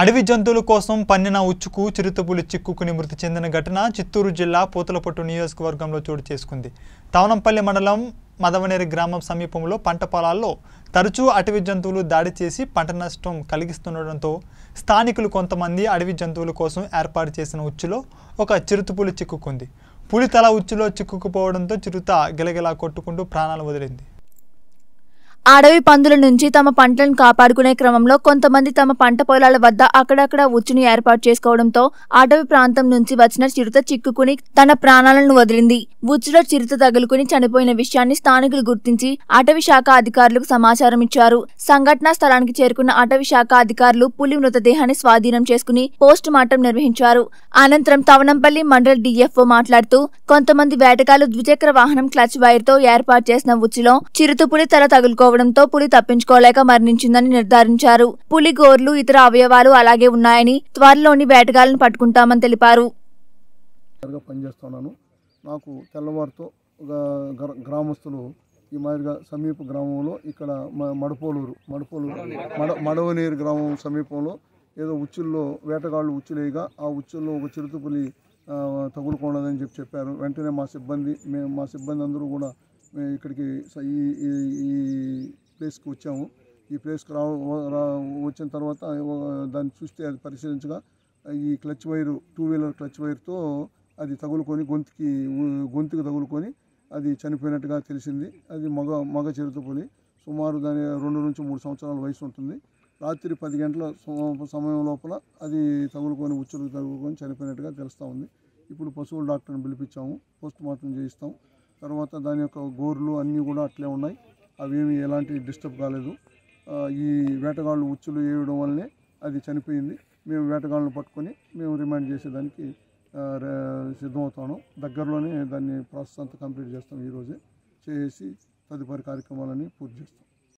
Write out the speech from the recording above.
అడవి జంతువుల కోసం పన్నిన ఉచ్చుకు చిరుతపులి చిక్కుకుని మృతి చెందిన ఘటన చిత్తూరు జిల్లా పూతలపట్టు నియోజకవర్గంలో చోటు చేసుకుంది తవనంపల్లి మండలం మదవనేరి గ్రామం సమీపంలో పంట పొలాల్లో తరచూ అటవీ జంతువులు దాడి చేసి పంట నష్టం కలిగిస్తుండటంతో స్థానికులు కొంతమంది అడవి జంతువుల కోసం ఏర్పాటు చేసిన ఉచ్చులో ఒక చిరుతపులి చిక్కుకుంది పులి తల ఉచ్చులో చిక్కుకుపోవడంతో చిరుత గిలగిలా కొట్టుకుంటూ ప్రాణాలు వదిలింది అడవి పందుల నుంచి తమ పంటలను కాపాడుకునే క్రమంలో కొంతమంది తమ పంట పొలాల వద్ద అక్కడక్కడ ఉచ్చుని ఏర్పాటు చేసుకోవడంతో అటవీ ప్రాంతం నుంచి వచ్చిన చిరుత చిక్కుకుని తన ప్రాణాలను వదిలింది ఉచ్చులో చిరుత తగులుకుని చనిపోయిన విషయాన్ని స్థానికులు గుర్తించి అటవీ శాఖ అధికారులకు సమాచారం ఇచ్చారు సంఘటనా స్థలానికి చేరుకున్న అటవీ శాఖ అధికారులు పులి మృతదేహాన్ని స్వాధీనం చేసుకుని పోస్ట్ మార్టం నిర్వహించారు అనంతరం తవనంపల్లి మండల డిఎఫ్ఓ మాట్లాడుతూ కొంతమంది వేటగాళ్లు ద్విచక్ర వాహనం క్లచ్ వైర్ తో ఏర్పాటు చేసిన ఉచ్చులో చిరుతపులి తల తగులుకోవడంతో పులి తప్పించుకోలేక మరణించిందని నిర్ధారించారు పులి గోర్లు ఇతర అవయవాలు అలాగే ఉన్నాయని త్వరలోని వేటగాళ్లను పట్టుకుంటామని తెలిపారు గా పనిచేస్తున్నాను నాకు తెల్లవారితో ఒక గ్ర- గ్రామస్తులు ఈ మాదిరిగా సమీప గ్రామంలో ఇక్కడ మ- మడపోలూరు మడపోలూరు మడ మడవనీరు గ్రామం సమీపంలో ఏదో ఉచ్చుల్లో వేటగాళ్ళు ఉచ్చులేయగా ఆ ఉచ్చుల్లో ఒక చిరుతపులి ఆ, తగులుకున్నదని చెప్పి చెప్పారు వెంటనే మా సిబ్బంది మేము మా సిబ్బంది అందరూ కూడా మేము ఇక్కడికి స- ఈ ఈ- ఈ ప్లేస్కి వచ్చాము ఈ ప్లేస్కి రా రా- వచ్చిన తర్వాత ఆ, దాన్ని చూస్తే అది పరిశీలించగా ఈ clutch wire two wheeler clutch వైర్తో అది తగులుకొని గొంతుకి ఊ- గొంతుకు తగులుకొని అది చనిపోయినట్టుగా తెలిసింది అది మగ మగ చిరుతపులి సుమారు దాని రెండు నుంచి మూడు సంవత్సరాల వయసు ఉంటుంది రాత్రి పది గంటల సమ- సమయం లోపల అది తగులుకొని ఉచ్చులకు తగులుకొని చనిపోయినట్టుగా తెలుస్తూ ఉంది ఇప్పుడు పశువుల డాక్టర్ని పిలిపించాము పోస్ట్ మార్టం చేయిస్తాం తర్వాత దాని యొక్క గోర్లు అన్నీ కూడా అట్లే ఉన్నాయి అవేమి ఎలాంటి డిస్టర్బ్ కాలేదు ఆ, ఈ వేటగాళ్ళు ఉచ్చులు వేయడం వల్లనే అది చనిపోయింది మేము వేటగాళ్ళను పట్టుకొని మేము రిమాండ్ చేసేదానికి ఆ, రే- సిద్ధమవుతాను దగ్గరలోనే దాన్ని ప్రాసెస్ అంతా కంప్లీట్ చేస్తాం ఈరోజే చేసి తదుపరి కార్యక్రమాలని పూర్తి చేస్తాం